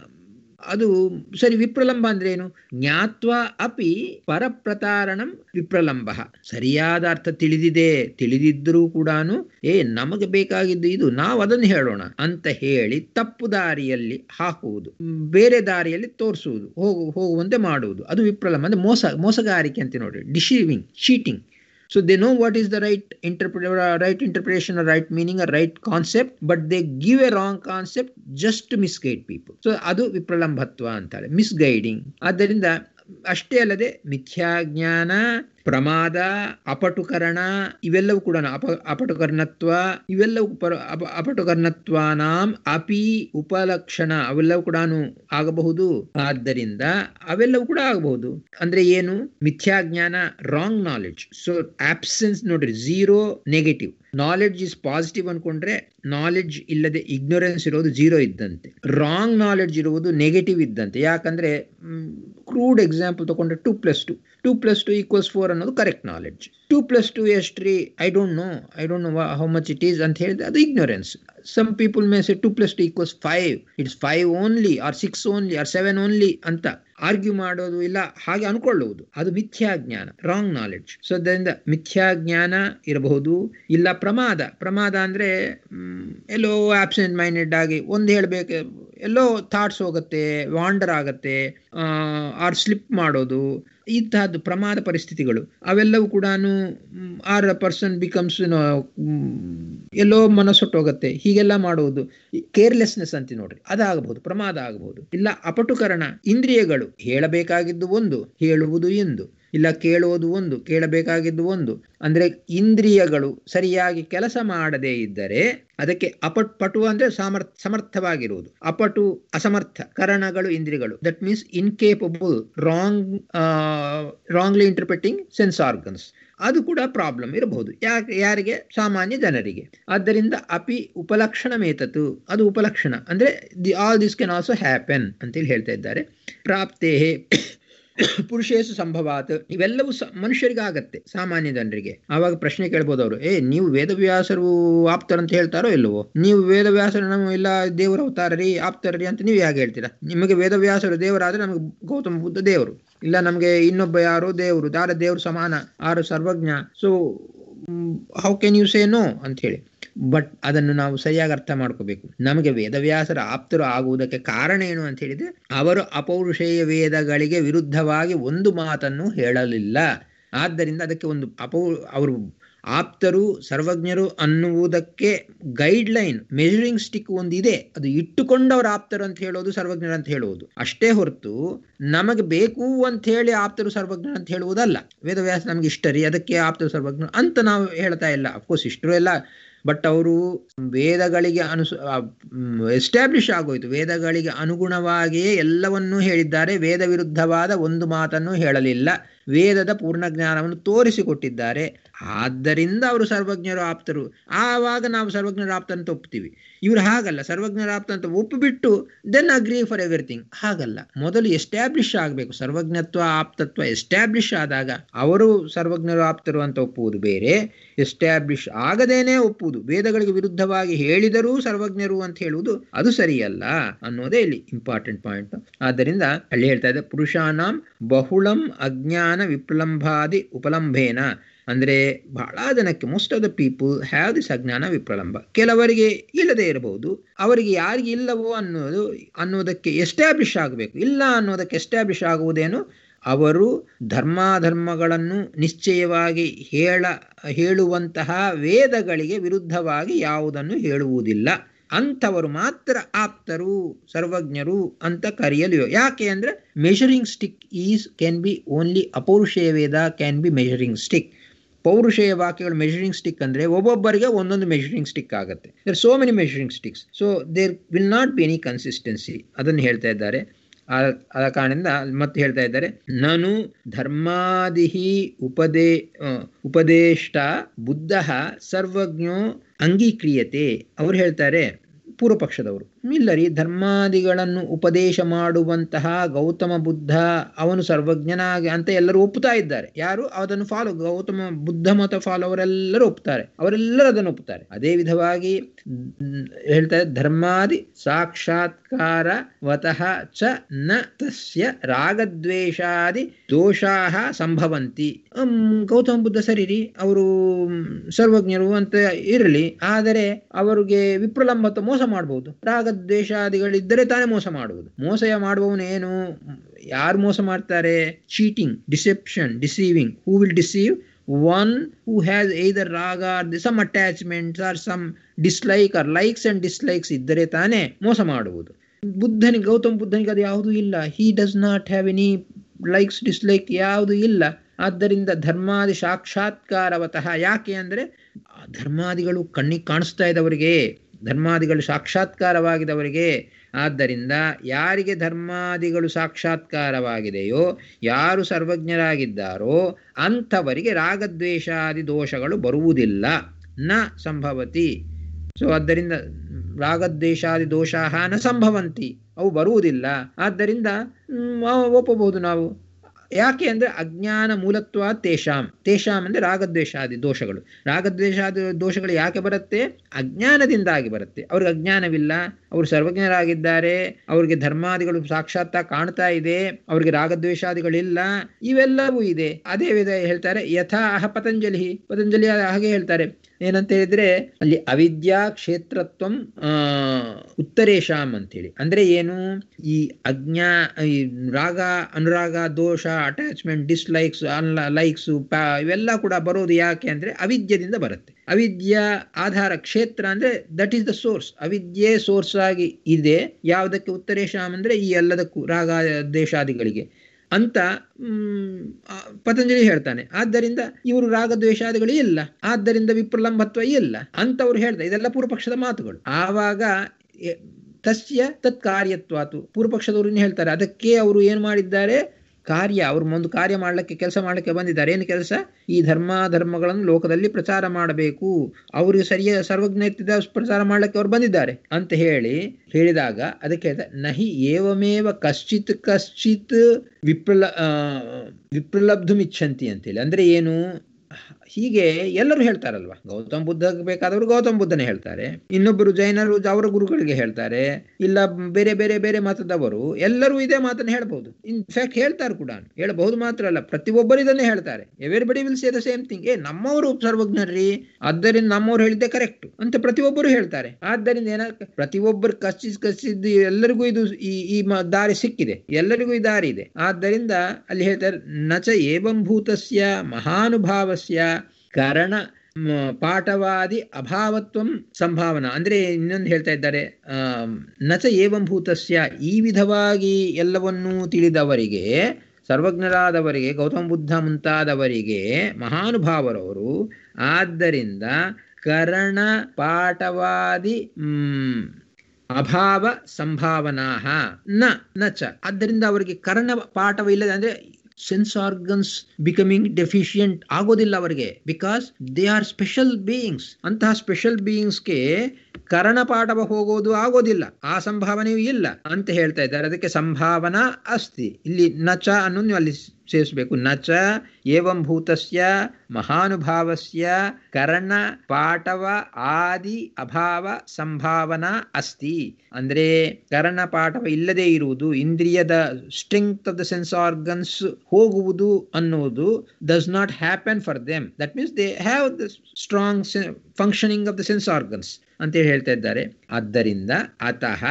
ಅದು ಸರಿ ವಿಪ್ರಲಂಬ ಅಂದ್ರೆ ಏನು ಜ್ಞಾತ್ವ ಅಪಿ ಪರಪ್ರತಾರಣಂ ವಿಪ್ರಲಂಬ ಸರಿಯಾದ ಅರ್ಥ ತಿಳಿದಿದೆ ತಿಳಿದಿದ್ದರೂ ಕೂಡ ಏ ನಮಗೆ ಬೇಕಾಗಿದ್ದು ಇದು ನಾವು ಅದನ್ನು ಹೇಳೋಣ ಅಂತ ಹೇಳಿ ತಪ್ಪು ದಾರಿಯಲ್ಲಿ ಹಾಕುವುದು ಬೇರೆ ದಾರಿಯಲ್ಲಿ ತೋರಿಸುವುದು ಹೋಗು ಹೋಗುವಂತೆ ಮಾಡುವುದು ಅದು ವಿಪ್ರಲಂಬ ಅಂದ್ರೆ ಮೋಸ ಮೋಸಗಾರಿಕೆ ಅಂತ ನೋಡಿ deceiving cheating So they know what is the right interpret right interpretation or right meaning or right concept, but they give a wrong concept just to misguide people. So ಅದು ವಿಪ್ರಲಂಬತ್ವ ಅಂತಾರೆ ಮಿಸ್ಗೈಡಿಂಗ್ ಆದ್ದರಿಂದ ಅಷ್ಟೇ ಅಲ್ಲದೆ ಮಿಥ್ಯಾಜ್ಞಾನ ಪ್ರಮಾದ ಅಪಟುಕರಣ ಇವೆಲ್ಲವೂ ಕೂಡ ಅಪ ಅಪಟುಕರ್ಣತ್ವ ಇವೆಲ್ಲವೂ ಪರ ಅಪ ಅಪಟುಕರ್ಣತ್ವಾನಾಂ ಅಪಿ ಉಪಲಕ್ಷಣ ಅವೆಲ್ಲವೂ ಕೂಡ ಆಗಬಹುದು ಆದ್ದರಿಂದ ಅವೆಲ್ಲವೂ ಕೂಡ ಆಗಬಹುದು ಅಂದ್ರೆ ಏನು ಮಿಥ್ಯಾಜ್ಞಾನ ರಾಂಗ್ ನಾಲೆಡ್ಜ್ ಸೊ ಆಬ್ಸೆನ್ಸ್ ನೋಡ್ರಿ zero negative knowledge is positive ಅನ್ಕೊಂಡ್ರೆ ನಾಲೆಡ್ಜ್ ಇಲ್ಲದೆ ಇಗ್ನೊರೆನ್ಸ್ ಇರೋದು ಜೀರೋ ಇದ್ದಂತೆ ರಾಂಗ್ ನಾಲೆಡ್ಜ್ ಇರುವುದು ನೆಗೆಟಿವ್ ಇದ್ದಂತೆ ಯಾಕಂದ್ರೆ ಕ್ರೂಡ್ ಎಕ್ಸಾಂಪಲ್ ತಗೊಂಡ್ರೆ two plus two two plus two equals four ಅನ್ನೋದು correct knowledge two plus two ಎಷ್ಟ್ರಿ I don't know I don't know how much it is ಅಂತ ಹೇಳಿದ್ರೆ ಅದು ignorance some people may say two plus two equals five it's five only or six only or seven only ಅಂತ argue ಮಾಡೋದು ಇಲ್ಲ ಹಾಗೆ ಅನ್ಕೊಳ್ಳುವುದು ಅದು ಮಿಥ್ಯಾಜ್ಞಾನ wrong knowledge so ಅದರಿಂದ ಮಿಥ್ಯಾಜ್ಞಾನ ಇರಬಹುದು ಇಲ್ಲ ಪ್ರಮಾದ ಪ್ರಮಾದ ಅಂದ್ರೆ ಎಲ್ಲೋ ಆಬ್ಸೆಂಟ್ ಮೈಂಡೆಡ್ ಆಗಿ ಒಂದು ಹೇಳಬೇಕು ಎಲ್ಲೋ ಥಾಟ್ಸ್ ಹೋಗುತ್ತೆ ವಾಂಡರ್ ಆಗತ್ತೆ ಆರ್ ಸ್ಲಿಪ್ ಮಾಡೋದು ಇಂತಹದ್ದು ಪ್ರಮಾದ ಪರಿಸ್ಥಿತಿಗಳು ಅವೆಲ್ಲವೂ ಕೂಡ ಆರ್ ಪರ್ಸನ್ ಬಿಕಮ್ಸ್ ಎಲ್ಲೋ ಮನಸ್ಸೊಟ್ಟೋಗತ್ತೆ ಹೀಗೆಲ್ಲ ಮಾಡುವುದು ಕೇರ್ಲೆಸ್ನೆಸ್ ಅಂತ ನೋಡ್ರಿ ಅದಾಗಬಹುದು ಪ್ರಮಾದ ಆಗಬಹುದು ಇಲ್ಲ ಅಪಟುಕರಣ ಇಂದ್ರಿಯಗಳು ಹೇಳಬೇಕಾಗಿದ್ದು ಒಂದು ಹೇಳುವುದು ಎಂದು ಇಲ್ಲ ಕೇಳುವುದು ಒಂದು ಕೇಳಬೇಕಾಗಿದ್ದು ಒಂದು ಅಂದ್ರೆ ಇಂದ್ರಿಯಗಳು ಸರಿಯಾಗಿ ಕೆಲಸ ಮಾಡದೇ ಇದ್ದರೆ ಅದಕ್ಕೆ ಅಪಟ್ ಪಟು ಅಂದ್ರೆ ಸಾಮರ್ಥ್ ಸಮರ್ಥವಾಗಿರುವುದು ಅಪಟು ಅಸಮರ್ಥ ಕರಣಗಳು ಇಂದ್ರಿಯಗಳು that means incapable wrong wrongly interpreting sense organs ಅದು ಕೂಡ ಪ್ರಾಬ್ಲಮ್ ಇರಬಹುದು ಯಾಕೆ ಯಾರಿಗೆ ಸಾಮಾನ್ಯ ಜನರಿಗೆ ಆದ್ದರಿಂದ ಅಪಿ ಉಪಲಕ್ಷಣ ಮೇತತು ಅದು ಉಪಲಕ್ಷಣ ಅಂದ್ರೆ the all this can also happen ಅಂತೇಳಿ ಹೇಳ್ತಾ ಇದ್ದಾರೆ ಪ್ರಾಪ್ತೇ ಪುರುಷೇಸು ಸಂಭವಾತ್ ಇವೆಲ್ಲವೂ ಸ ಮನುಷ್ಯರಿಗಾಗತ್ತೆ ಸಾಮಾನ್ಯ ಜನರಿಗೆ ಆವಾಗ ಪ್ರಶ್ನೆ ಕೇಳ್ಬೋದು ಅವರು ಏ ನೀವು ವೇದವ್ಯಾಸರು ಆಪ್ತರಂತ ಹೇಳ್ತಾರೋ ಇಲ್ಲವೋ ನೀವು ವೇದವ್ಯಾಸರು ನಮ್ಮ ಇಲ್ಲ ದೇವರ ಅವತಾರರಿ ಆಪ್ತರರಿ ಅಂತ ನೀವು ಹೇಗೆ ಹೇಳ್ತೀರಾ ನಿಮಗೆ ವೇದವ್ಯಾಸರು ದೇವರಾದ್ರೆ ನಮಗೆ ಗೌತಮ ಬುದ್ಧ ದೇವರು ಇಲ್ಲ ನಮಗೆ ಇನ್ನೊಬ್ಬ ಯಾರೋ ದೇವರು ಯಾರ ದೇವರು ಸಮಾನ ಆರು ಸರ್ವಜ್ಞ so how can you say no ಅಂತ ಹೇಳಿ ಬಟ್ ಅದನ್ನು ನಾವು ಸರಿಯಾಗಿ ಅರ್ಥ ಮಾಡ್ಕೋಬೇಕು ನಮಗೆ ವೇದವ್ಯಾಸರ ಆಪ್ತರು ಆಗುವುದಕ್ಕೆ ಕಾರಣ ಏನು ಅಂತ ಹೇಳಿದ್ರೆ ಅವರು ಅಪೌರುಷೇಯ ವೇದಗಳಿಗೆ ವಿರುದ್ಧವಾಗಿ ಒಂದು ಮಾತನ್ನು ಹೇಳಲಿಲ್ಲ ಆದ್ದರಿಂದ ಅದಕ್ಕೆ ಒಂದು ಅಪೌ ಅವರು ಆಪ್ತರು ಸರ್ವಜ್ಞರು ಅನ್ನುವುದಕ್ಕೆ ಗೈಡ್ ಲೈನ್ ಮೆಜರಿಂಗ್ ಸ್ಟಿಕ್ ಒಂದು ಇದೆ ಅದು ಇಟ್ಟುಕೊಂಡವರು ಆಪ್ತರು ಅಂತ ಹೇಳೋದು ಸರ್ವಜ್ಞರು ಅಂತ ಹೇಳುವುದು ಅಷ್ಟೇ ಹೊರತು ನಮಗೆ ಬೇಕು ಅಂತ ಹೇಳಿ ಆಪ್ತರು ಸರ್ವಜ್ಞರು ಅಂತ ಹೇಳುವುದಲ್ಲ ವೇದವ್ಯಾಸ ನಮ್ಗೆ ಇಷ್ಟ ರೀ ಅದಕ್ಕೆ ಆಪ್ತರು ಸರ್ವಜ್ಞರು ಅಂತ ನಾವು ಹೇಳ್ತಾ ಇಲ್ಲ ಅಫ್ಕೋರ್ಸ್ ಇಷ್ಟರು ಎಲ್ಲ ಬಟ್ ಅವರು ವೇದಗಳಿಗೆ ಅನುಸ ಎಸ್ಟಾಬ್ಲಿಷ್ ಆಗೋಯ್ತು ವೇದಗಳಿಗೆ ಅನುಗುಣವಾಗಿಯೇ ಎಲ್ಲವನ್ನೂ ಹೇಳಿದ್ದಾರೆ ವೇದ ವಿರುದ್ಧವಾದ ಒಂದು ಮಾತನ್ನು ಹೇಳಲಿಲ್ಲ ವೇದದ ಪೂರ್ಣ ಜ್ಞಾನವನ್ನು ತೋರಿಸಿಕೊಟ್ಟಿದ್ದಾರೆ ಆದ್ದರಿಂದ ಅವರು ಸರ್ವಜ್ಞರು ಆಪ್ತರು ಆವಾಗ ನಾವು ಸರ್ವಜ್ಞರ ಆಪ್ತ ಅಂತ ಒಪ್ತೀವಿ ಇವರು ಹಾಗಲ್ಲ ಸರ್ವಜ್ಞರ ಆಪ್ತ ಅಂತ ಒಪ್ಪಿಬಿಟ್ಟು ದೆನ್ ಅಗ್ರಿ ಫಾರ್ ಎವ್ರಿಥಿಂಗ್ ಹಾಗಲ್ಲ ಮೊದಲು ಎಸ್ಟಾಬ್ಲಿಷ್ ಆಗಬೇಕು ಸರ್ವಜ್ಞತ್ವ ಆಪ್ತತ್ವ ಎಸ್ಟಾಬ್ಲಿಷ್ ಆದಾಗ ಅವರು ಸರ್ವಜ್ಞರು ಆಪ್ತರು ಅಂತ ಒಪ್ಪುವುದು ಬೇರೆ ಎಸ್ಟಾಬ್ಲಿಷ್ ಆಗದೇನೆ ಒಪ್ಪುವುದು ವೇದಗಳಿಗೆ ವಿರುದ್ಧವಾಗಿ ಹೇಳಿದರೂ ಸರ್ವಜ್ಞರು ಅಂತ ಹೇಳುವುದು ಅದು ಸರಿಯಲ್ಲ ಅನ್ನೋದೇ ಇಲ್ಲಿ ಇಂಪಾರ್ಟೆಂಟ್ ಪಾಯಿಂಟ್ ಆದ್ದರಿಂದ ಅಲ್ಲಿ ಹೇಳ್ತಾ ಇದೆ ಪುರುಷಾನಾಂ ಬಹುಳಂ ಅಜ್ಞಾನ ವಿಪ್ಲಂಬಾದಿ ಉಪಲಂಭೇನ ಅಂದ್ರೆ ಬಹಳ ಜನಕ್ಕೆ most of the people have this ಅಜ್ಞಾನ ವಿಪ್ರಲಂಬ ಕೆಲವರಿಗೆ ಇಲ್ಲದೆ ಇರಬಹುದು ಅವರಿಗೆ ಯಾರಿಗೆ ಇಲ್ಲವೋ ಅನ್ನೋದು ಅನ್ನೋದಕ್ಕೆ ಎಸ್ಟಾಬ್ಲಿಷ್ ಆಗಬೇಕು ಇಲ್ಲ ಅನ್ನೋದಕ್ಕೆ ಎಸ್ಟಾಬ್ಲಿಷ್ ಆಗುವುದೇನು ಅವರು ಧರ್ಮಾಧರ್ಮಗಳನ್ನು ನಿಶ್ಚಯವಾಗಿ ಹೇಳ ಹೇಳುವಂತಹ ವೇದಗಳಿಗೆ ವಿರುದ್ಧವಾಗಿ ಯಾವುದನ್ನು ಹೇಳುವುದಿಲ್ಲ ಅಂಥವರು ಮಾತ್ರ ಆಪ್ತರು ಸರ್ವಜ್ಞರು ಅಂತ ಕರೆಯಲು ಯಾಕೆ ಅಂದ್ರೆ measuring stick is can be only ಅಪೌರುಷೇಯ ವೇದ ಕ್ಯಾನ್ ಬಿ ಮೆಷರಿಂಗ್ ಸ್ಟಿಕ್ ಪೌರುಷೇಯ ವಾಕ್ಯಗಳು ಮೆಷರಿಂಗ್ ಸ್ಟಿಕ್ ಅಂದರೆ ಒಬ್ಬೊಬ್ಬರಿಗೆ ಒಂದೊಂದು ಮೆಷರಿಂಗ್ ಸ್ಟಿಕ್ ಆಗುತ್ತೆ there so many measuring sticks so there will not be any consistency ಅದನ್ನು ಹೇಳ್ತಾ ಇದ್ದಾರೆ ಆದ ಕಾರಣದಿಂದ ಮತ್ತೆ ಹೇಳ್ತಾ ಇದ್ದಾರೆ ನಾನು ಧರ್ಮಾದಿಹಿ ಉಪದೇ ಉಪದೇಷ್ಟ ಬುದ್ಧ ಸರ್ವಜ್ಞೋ ಅಂಗೀಕ್ರಿಯತೆ ಅವ್ರು ಹೇಳ್ತಾರೆ ಪೂರ್ವ ಪಕ್ಷದವರು ಇಲ್ಲರಿ ಧರ್ಮಾದಿಗಳನ್ನು ಉಪದೇಶ ಮಾಡುವಂತಹ ಗೌತಮ ಬುದ್ಧ ಅವನು ಸರ್ವಜ್ಞನಾಗಿ ಅಂತ ಎಲ್ಲರೂ ಒಪ್ಪುತ್ತಾ ಇದ್ದಾರೆ ಯಾರು ಅದನ್ನು ಫಾಲೋ ಗೌತಮ ಬುದ್ಧ ಮತ ಫಾಲೋ ಅವರೆಲ್ಲರೂ ಒಪ್ತಾರೆ ಅವರೆಲ್ಲರೂ ಅದನ್ನು ಒಪ್ಪುತ್ತಾರೆ ಅದೇ ವಿಧವಾಗಿ ಹೇಳ್ತಾರೆ ಧರ್ಮಾದಿ ಸಾಕ್ಷಾತ್ಕಾರ ವತಃ ಚ ನ ತಸ್ಯ ರಾಗದ್ವೇಷಾದಿ ದೋಷಾ ಸಂಭವಂತಿ ಗೌತಮ ಬುದ್ಧ ಸರಿರಿ ಅವರು ಸರ್ವಜ್ಞರು ಅಂತ ಇರಲಿ ಆದರೆ ಅವರಿಗೆ ವಿಪ್ರಲಂಬತ ಮೋಸ ಮಾಡಬಹುದು ರಾಗದ್ವೇಷಾದಿಗಳಿದ್ದರೆ ತಾನೇ ಮೋಸ ಮಾಡುವುದು ಮೋಸ ಮಾಡುವವನೇನು ಯಾರು ಮೋಸ ಮಾಡ್ತಾರೆ cheating deception deceiving who will deceive one who has either ರಾಗ some attachments or some dislike or likes and dislikes ಇದ್ದರೆ ತಾನೇ ಮೋಸ ಮಾಡುವುದು ಬುದ್ಧನಿಗೆ ಗೌತಮ ಬುದ್ಧನಿಗೆ ಅದು ಯಾವುದೂ ಇಲ್ಲ he does not have any likes dislike ಯಾವುದು ಇಲ್ಲ ಆದ್ದರಿಂದ ಧರ್ಮಾದಿ ಸಾಕ್ಷಾತ್ಕಾರವತಃ ಯಾಕೆ ಅಂದರೆ ಧರ್ಮಾದಿಗಳು ಕಣ್ಣಿಗೆ ಕಾಣಿಸ್ತಾ ಇದ್ದವರಿಗೆ ಧರ್ಮಾದಿಗಳು ಸಾಕ್ಷಾತ್ಕಾರವಾಗಿದವರಿಗೆ ಆದ್ದರಿಂದ ಯಾರಿಗೆ ಧರ್ಮಾದಿಗಳು ಸಾಕ್ಷಾತ್ಕಾರವಾಗಿದೆಯೋ ಯಾರು ಸರ್ವಜ್ಞರಾಗಿದ್ದಾರೋ ಅಂಥವರಿಗೆ ರಾಗದ್ವೇಷಾದಿ ದೋಷಗಳು ಬರುವುದಿಲ್ಲ ನ ಸಂಭವತಿ ಸೊ ಆದ್ದರಿಂದ ರಾಗದ್ವೇಷಾದಿ ದೋಷ ನ ಸಂಭವಂತಿ ಅವು ಬರುವುದಿಲ್ಲ ಆದ್ದರಿಂದ ಒಪ್ಪಬಹುದು ನಾವು ಯಾಕೆ ಅಂದರೆ ಅಜ್ಞಾನ ಮೂಲತ್ವ ತೇಷಾಂ ತೇಷಾಂ ಅಂದರೆ ರಾಗದ್ವೇಷಾದಿ ದೋಷಗಳು ರಾಗದ್ವೇಷಾದಿ ದೋಷಗಳು ಯಾಕೆ ಬರುತ್ತೆ ಅಜ್ಞಾನದಿಂದಾಗಿ ಬರುತ್ತೆ ಅವ್ರಿಗೆ ಅಜ್ಞಾನವಿಲ್ಲ ಅವರು ಸರ್ವಜ್ಞರಾಗಿದ್ದಾರೆ ಅವರಿಗೆ ಧರ್ಮಾದಿಗಳು ಸಾಕ್ಷಾತ್ ಕಾಣ್ತಾ ಇದೆ ಅವರಿಗೆ ರಾಗದ್ವೇಷಾದಿಗಳಿಲ್ಲ ಇವೆಲ್ಲವೂ ಇದೆ ಅದೇ ವಿಧ ಹೇಳ್ತಾರೆ ಯಥಾ ಅಹ ಪತಂಜಲಿ ಪತಂಜಲಿ ಹಾಗೆ ಹೇಳ್ತಾರೆ ಏನಂತ ಹೇಳಿದ್ರೆ ಅಲ್ಲಿ ಅವಿದ್ಯಾ ಕ್ಷೇತ್ರತ್ವಂ ಉತ್ತರೇಶಾಂ ಅಂತೇಳಿ ಅಂದ್ರೆ ಏನು ಈ ಅಜ್ಞಾ ಈ ರಾಗ ಅನುರಾಗ ದೋಷ ಅಟ್ಯಾಚ್ಮೆಂಟ್ ಡಿಸ್ಲೈಕ್ಸ್ ಅನ್ಲ ಲೈಕ್ಸ್ ಇವೆಲ್ಲ ಕೂಡ ಬರೋದು ಯಾಕೆ ಅಂದ್ರೆ ಅವಿದ್ಯದಿಂದ ಬರುತ್ತೆ ಅವಿದ್ಯಾ ಆಧಾರ ಕ್ಷೇತ್ರ ಅಂದ್ರೆ ದಟ್ ಈಸ್ ದ ಸೋರ್ಸ್ ಅವಿದ್ಯೆ ಸೋರ್ಸ್ ಆಗಿ ಇದೆ ಯಾವುದಕ್ಕೆ ಉತ್ತರೇಶಾಂ ಅಂದ್ರೆ ಈ ಎಲ್ಲದಕ್ಕೂ ರಾಗ ದೇಶಾದಿಗಳಿಗೆ ಅಂತ ಪತಂಜಲಿ ಹೇಳ್ತಾನೆ ಆದ್ದರಿಂದ ಇವರು ರಾಗದ್ವೇಷಾದಿಗಳು ಇಲ್ಲ ಆದ್ದರಿಂದ ವಿಪ್ರಲಂಬತ್ವ ಇಲ್ಲ ಅಂತವ್ರು ಹೇಳ್ತಾರೆ ಇದೆಲ್ಲ ಪೂರ್ವಪಕ್ಷದ ಮಾತುಗಳು ಆವಾಗ ತಸ್ಯ ತತ್ ಕಾರ್ಯತ್ವಾತು ಪೂರ್ವಪಕ್ಷದವ್ರು ಹೇಳ್ತಾರೆ ಅದಕ್ಕೆ ಅವರು ಏನು ಮಾಡಿದ್ದಾರೆ ಕಾರ್ಯ ಅವರು ಒಂದು ಕಾರ್ಯ ಮಾಡಲಿಕ್ಕೆ ಕೆಲಸ ಮಾಡಲಿಕ್ಕೆ ಬಂದಿದ್ದಾರೆ ಏನು ಕೆಲಸ ಈ ಧರ್ಮ ಧರ್ಮಗಳನ್ನು ಲೋಕದಲ್ಲಿ ಪ್ರಚಾರ ಮಾಡಬೇಕು ಅವರಿಗೆ ಸರಿಯಾದ ಸರ್ವಜ್ಞತೆ ಪ್ರಚಾರ ಮಾಡಲಿಕ್ಕೆ ಅವ್ರು ಬಂದಿದ್ದಾರೆ ಅಂತ ಹೇಳಿ ಹೇಳಿದಾಗ ಅದಕ್ಕೆ ಹೇಳ್ತಾರೆ ನಹಿ ಏವಮೇವ ಕಶ್ಚಿತ್ ಕಶ್ಚಿತ್ ವಿಪ್ರಲ ವಿಪ್ರಲಬ್ಧುಮಿಚ್ಛಂತಿ ಅಂತೇಳಿ ಅಂದ್ರೆ ಏನು ಹೀಗೆ ಎಲ್ಲರೂ ಹೇಳ್ತಾರಲ್ವಾ ಗೌತಮ ಬುದ್ಧ ಬೇಕಾದವರು ಗೌತಮ ಬುದ್ಧನೇ ಹೇಳ್ತಾರೆ ಇನ್ನೊಬ್ಬರು ಜೈನರು ಅವರ ಗುರುಗಳಿಗೆ ಹೇಳ್ತಾರೆ ಇಲ್ಲ ಬೇರೆ ಬೇರೆ ಬೇರೆ ಮತದವರು ಎಲ್ಲರೂ ಇದೇ ಮಾತನ್ನು ಹೇಳ್ಬಹುದು ಇನ್ಫ್ಯಾಕ್ಟ್ ಹೇಳ್ತಾರೆ ಕೂಡ ಹೇಳಬಹುದು ಮಾತ್ರ ಅಲ್ಲ ಪ್ರತಿಯೊಬ್ಬರು ಇದನ್ನೇ ಹೇಳ್ತಾರೆ everybody will say the same thing ಏ ನಮ್ಮವರು ಸರ್ವಜ್ಞರ್ರಿ ಆದ್ದರಿಂದ ನಮ್ಮವ್ರು ಹೇಳಿದ್ದೆ ಕರೆಕ್ಟ್ ಅಂತ ಪ್ರತಿಯೊಬ್ಬರು ಹೇಳ್ತಾರೆ ಆದ್ದರಿಂದ ಏನ ಪ್ರತಿಯೊಬ್ಬರು ಕಚ್ಚಿಸ್ ಕಚ್ಚಿದ್ದು ಎಲ್ಲರಿಗೂ ಇದು ಈ ಈ ದಾರಿ ಸಿಕ್ಕಿದೆ ಎಲ್ಲರಿಗೂ ಈ ದಾರಿ ಇದೆ ಆದ್ದರಿಂದ ಅಲ್ಲಿ ಹೇಳ್ತಾರೆ ನಚ ಏವಂಭೂತಸ್ಯ ಮಹಾನುಭಾವಸ್ಯ ಕರಣ ಪಾಠವಾದಿ ಅಭಾವತ್ವಂ ಸಂಭಾವನಾ ಅಂದ್ರೆ ಇನ್ನೊಂದು ಹೇಳ್ತಾ ಇದ್ದಾರೆ ನಚ ಏವಂಭೂತಸ್ಯ ಈ ವಿಧವಾಗಿ ಎಲ್ಲವನ್ನೂ ತಿಳಿದವರಿಗೆ ಸರ್ವಜ್ಞರಾದವರಿಗೆ ಗೌತಮ ಬುದ್ಧ ಮುಂತಾದವರಿಗೆ ಮಹಾನುಭಾವರವರು ಆದ್ದರಿಂದ ಕರಣ ಪಾಠವಾದಿ ಅಭಾವ ಸಂಭಾವನಾ ನ ನಚ ಆದ್ದರಿಂದ ಅವರಿಗೆ ಕರ್ಣ ಪಾಠವಿಲ್ಲದೆ ಅಂದ್ರೆ ಸೆನ್ಸ್ ಆರ್ಗನ್ಸ್ ಬಿಕಮಿಂಗ್ ಡೆಫಿಷಿಯಂಟ್ ಆಗೋದಿಲ್ಲ ಅವರಿಗೆ because they are special beings ಅಂತಹ ಸ್ಪೆಷಲ್ ಬೀಯಿಂಗ್ಸ್ಗೆ ಕರ್ಣಪಾಠವ ಹೋಗೋದು ಆಗೋದಿಲ್ಲ ಆ ಸಂಭಾವನೆಯೂ ಇಲ್ಲ ಅಂತ ಹೇಳ್ತಾ ಇದ್ದಾರೆ ಅದಕ್ಕೆ ಸಂಭಾವನಾ ಅಸ್ತಿ ಇಲ್ಲಿ ನಚ ಅನ್ನೋದು ಅಲ್ಲಿ ಸೇರಿಸಬೇಕು ನ ಚ ಏವಂ ಭೂತಸ್ಯ ಮಹಾನುಭಾವಸ್ಯ ಕರ್ಣ ಪಾಠವ ಆದಿ ಅಭಾವ ಸಂಭಾವನಾ ಅಸ್ತಿ ಅಂದ್ರೆ ಕರ್ಣ ಪಾಠವ ಇಲ್ಲದೆ ಇರುವುದು ಇಂದ್ರಿಯದ strength of the sense organs ಹೋಗುವುದು ಅನ್ನುವುದು does not happen for them that means they have the strong functioning of the sense organs ಅಂತೇಳಿ ಹೇಳ್ತಾ ಇದ್ದಾರೆ ಆದ್ದರಿಂದ ಅತಃ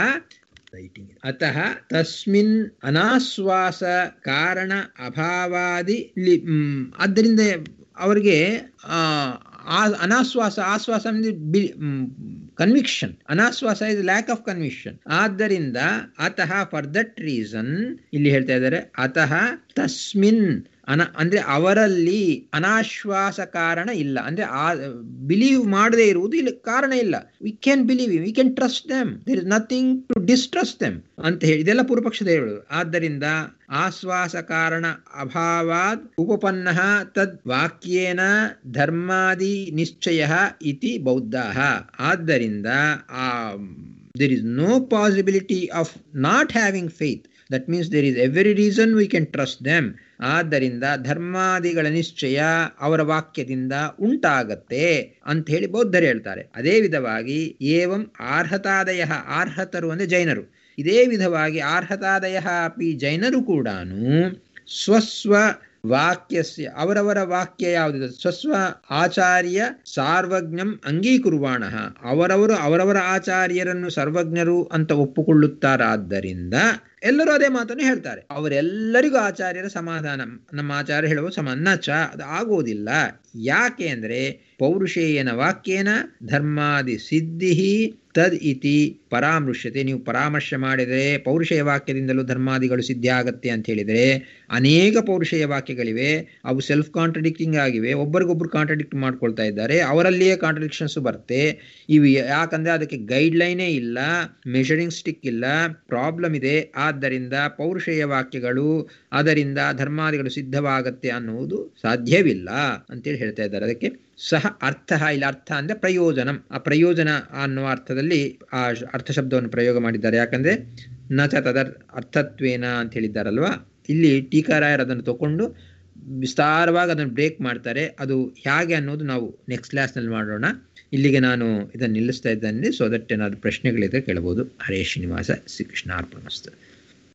ಅತಃ ತಸ್ಮಿನ್ ಅನಾಶ್ವಾಸ ಕಾರಣ ಅಭಾವಾದಿ ಲಿ- ಮ್, ಆದ್ದರಿಂದ ಅವರಿಗೆ ಆ ಆ- ಅನಾಶ್ವಾಸ ಆಶ್ವಾಸ ಅಂದ್ರೆ ಕನ್ವಿಕ್ಷನ್ ಅನಾಶ್ವಾಸ ಇಸ್ ಲ್ಯಾಕ್ ಆಫ್ ಕನ್ವಿಕ್ಷನ್ ಆದ್ದರಿಂದ ಅತಃ ಫಾರ್ ದಟ್ ರೀಸನ್ ಇಲ್ಲಿ ಹೇಳ್ತಾ ಇದ್ದಾರೆ ಅತಃ ತಸ್ಮಿನ್ ಅನ ಅಂದ್ರೆ ಅವರಲ್ಲಿ ಅನಾಶ್ವಾಸ ಕಾರಣ ಇಲ್ಲ ಅಂದ್ರೆ ಆ ಬಿಲೀವ್ ಮಾಡದೇ ಇರುವುದು ಇಲ್ಲಿ ಕಾರಣ ಇಲ್ಲ we can believe we can trust them there is nothing to distrust them ಅಂತ ಹೇಳಿ ಇದೆಲ್ಲ ಪೂರ್ವಪಕ್ಷದ ಹೇಳುವುದು ಆದ್ದರಿಂದ ಆಶ್ವಾಸ ಕಾರಣ ಅಭಾವಾದ್ ಉಪಪನ್ನ ತದ್ ವಾಕ್ಯೇನ ಧರ್ಮಾದಿ ನಿಶ್ಚಯ ಇತಿ ಬೌದ್ಧ ಆದ್ದರಿಂದ ಆ there is no possibility of not having faith that means there is every reason we can trust them ಆದ್ದರಿಂದ ಧರ್ಮಾದಿಗಳ ನಿಶ್ಚಯ ಅವರ ವಾಕ್ಯದಿಂದ ಉಂಟಾಗತ್ತೆ ಅಂತ ಹೇಳಿ ಬೌದ್ಧರು ಹೇಳ್ತಾರೆ ಅದೇ ವಿಧವಾಗಿ ಏವಂ ಆರ್ಹತಾದಯ ಆರ್ಹತರು ಅಂದ್ರೆ ಜೈನರು ಇದೇ ವಿಧವಾಗಿ ಆರ್ಹತಾದಯ ಅಪಿ ಜೈನರು ಕೂಡ ಸ್ವಸ್ವ ವಾಕ್ಯಸ್ಯ ಅವರವರ ವಾಕ್ಯ ಯಾವುದಿದೆ ಸ್ವಸ್ವ ಆಚಾರ್ಯ ಸಾರ್ವಜ್ಞಂ ಅಂಗೀಕುರ್ವಾಣ ಅವರವರು ಅವರವರ ಆಚಾರ್ಯರನ್ನು ಸರ್ವಜ್ಞರು ಅಂತ ಒಪ್ಪುಕೊಳ್ಳುತ್ತಾರಾದ್ದರಿಂದ ಎಲ್ಲರೂ ಅದೇ ಮಾತನ್ನು ಹೇಳ್ತಾರೆ ಅವರೆಲ್ಲರಿಗೂ ಆಚಾರ್ಯರ ಸಮಾಧಾನ ನಮ್ಮ ಆಚಾರ್ಯ ಹೇಳುವ ಸಮಾನ ಚ ಅದು ಆಗೋದಿಲ್ಲ ಯಾಕೆ ಅಂದ್ರೆ ಪೌರುಷೇಯನ ವಾಕ್ಯೇನ ಧರ್ಮಾದಿ ಸಿದ್ಧಿ ತದ್ ಇತಿ ಪರಾಮೃಶ್ಯತೆ ನೀವು ಪರಾಮರ್ಶೆ ಮಾಡಿದರೆ ಪೌರುಷೇಯ ವಾಕ್ಯದಿಂದಲೂ ಧರ್ಮಾದಿಗಳು ಸಿದ್ಧಿ ಆಗತ್ತೆ ಅಂತ ಹೇಳಿದರೆ ಅನೇಕ ಪೌರುಷೇಯ ವಾಕ್ಯಗಳಿವೆ ಅವು ಸೆಲ್ಫ್ ಕಾಂಟ್ರಡಿಕ್ಟಿಂಗ್ ಆಗಿವೆ ಒಬ್ಬರಿಗೊಬ್ರು ಕಾಂಟ್ರಡಿಕ್ಟ್ ಮಾಡ್ಕೊಳ್ತಾ ಇದ್ದಾರೆ ಅವರಲ್ಲಿಯೇ ಕಾಂಟ್ರಡಿಕ್ಷನ್ಸ್ ಬರುತ್ತೆ ಇವು ಯಾಕಂದ್ರೆ ಅದಕ್ಕೆ ಗೈಡ್ ಲೈನೇ ಇಲ್ಲ ಮೆಷರಿಂಗ್ ಸ್ಟಿಕ್ ಇಲ್ಲ ಪ್ರಾಬ್ಲಮ್ ಇದೆ ಆದ್ದರಿಂದ ಪೌರುಷೇಯ ವಾಕ್ಯಗಳು ಅದರಿಂದ ಧರ್ಮಾದಿಗಳು ಸಿದ್ಧವಾಗತ್ತೆ ಅನ್ನುವುದು ಸಾಧ್ಯವಿಲ್ಲ ಅಂತೇಳಿ ಹೇಳ್ತಾ ಇದ್ದಾರೆ ಅದಕ್ಕೆ ಸಹ ಅರ್ಥ ಇಲ್ಲಿ ಅರ್ಥ ಅಂದ್ರೆ ಪ್ರಯೋಜನಂ ಆ ಪ್ರಯೋಜನ ಅನ್ನುವ ಅರ್ಥದಲ್ಲಿ ಆ ಅರ್ಥ ಶಬ್ದವನ್ನು ಪ್ರಯೋಗ ಮಾಡಿದ್ದಾರೆ ಯಾಕಂದ್ರೆ ನ ಚ ತದರ್ ಅರ್ಥತ್ವೇನ ಅಂತ ಹೇಳಿದ್ದಾರಲ್ವಾ ಇಲ್ಲಿ ಟೀಕಾರಾಯರ್ ಅದನ್ನು ತಗೊಂಡು ವಿಸ್ತಾರವಾಗಿ ಅದನ್ನು ಬ್ರೇಕ್ ಮಾಡ್ತಾರೆ ಅದು ಹೇಗೆ ಅನ್ನೋದು ನಾವು ನೆಕ್ಸ್ಟ್ ಕ್ಲಾಸ್ನಲ್ಲಿ ಮಾಡೋಣ ಇಲ್ಲಿಗೆ ನಾನು ಇದನ್ನು ನಿಲ್ಲಿಸ್ತಾ ಇದ್ದೇನೆ ಸೊ ದಟ್ ಏನಾದರೂ ಪ್ರಶ್ನೆಗಳಿದ್ರೆ ಕೇಳಬಹುದು ಹರೇ ಶ್ರೀನಿವಾಸ ಶ್ರೀ ಕೃಷ್ಣ ಅರ್ಪಣಸ್ತು